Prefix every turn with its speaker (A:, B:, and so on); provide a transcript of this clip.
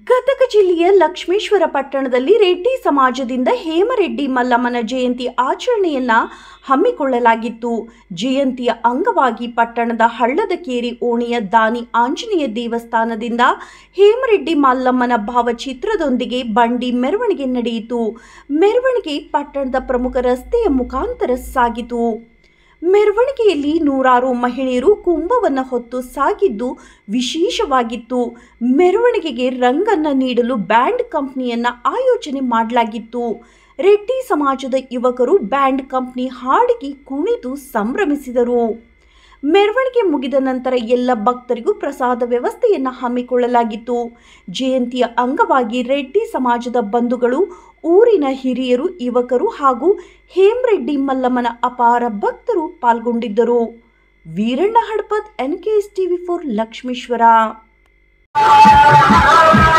A: ಗದಗ ಜಿಲ್ಲೆಯ ಲಕ್ಷ್ಮೇಶ್ವರ ಪಟ್ಟಣದಲ್ಲಿ ರೆಡ್ಡಿ ಸಮಾಜದಿಂದ ಹೇಮರೆಡ್ಡಿ ಮಲ್ಲಮ್ಮನ ಜಯಂತಿ ಆಚರಣೆಯನ್ನ ಹಮ್ಮಿಕೊಳ್ಳಲಾಗಿತ್ತು ಜಯಂತಿಯ ಅಂಗವಾಗಿ ಪಟ್ಟಣದ ಹಳ್ಳದ ಕೇರಿ ಓಣಿಯ ದಾನಿ ಆಂಜನೇಯ ದೇವಸ್ಥಾನದಿಂದ ಹೇಮರೆಡ್ಡಿ ಮಲ್ಲಮ್ಮನ ಭಾವಚಿತ್ರದೊಂದಿಗೆ ಬಂಡಿ ಮೆರವಣಿಗೆ ನಡೆಯಿತು ಮೆರವಣಿಗೆ ಪಟ್ಟಣದ ಪ್ರಮುಖ ರಸ್ತೆಯ ಮುಖಾಂತರ ಸಾಗಿತು ಮೆರವಣಿಗೆಯಲ್ಲಿ ನೂರಾರು ಮಹಿಳೆಯರು ಕುಂಭವನ್ನು ಹೊತ್ತು ಸಾಗಿದ್ದು ವಿಶೇಷವಾಗಿತ್ತು ಮೆರವಣಿಗೆಗೆ ರಂಗನ್ನ ನೀಡಲು ಬ್ಯಾಂಡ್ ಕಂಪ್ನಿಯನ್ನ ಆಯೋಜನೆ ಮಾಡಲಾಗಿತ್ತು ರೆಡ್ಡಿ ಸಮಾಜದ ಯುವಕರು ಬ್ಯಾಂಡ್ ಕಂಪ್ನಿ ಹಾಡಿಗೆ ಕುಣಿದು ಸಂಭ್ರಮಿಸಿದರು ಮೆರವಣಿಗೆ ಮುಗಿದ ನಂತರ ಎಲ್ಲ ಭಕ್ತರಿಗೂ ಪ್ರಸಾದ ವ್ಯವಸ್ಥೆಯನ್ನ ಹಮ್ಮಿಕೊಳ್ಳಲಾಗಿತ್ತು ಜಯಂತಿಯ ಅಂಗವಾಗಿ ರೆಡ್ಡಿ ಸಮಾಜದ ಬಂಧುಗಳು ಊರಿನ ಹಿರಿಯರು ಯುವಕರು ಹಾಗೂ ಹೇಮರೆಡ್ಡಿ ಮಲ್ಲಮ್ಮನ ಅಪಾರ ಭಕ್ತರು ಪಾಲ್ಗೊಂಡಿದ್ದರು Veeranna Hadpad N K S TV four Lakshmeshwar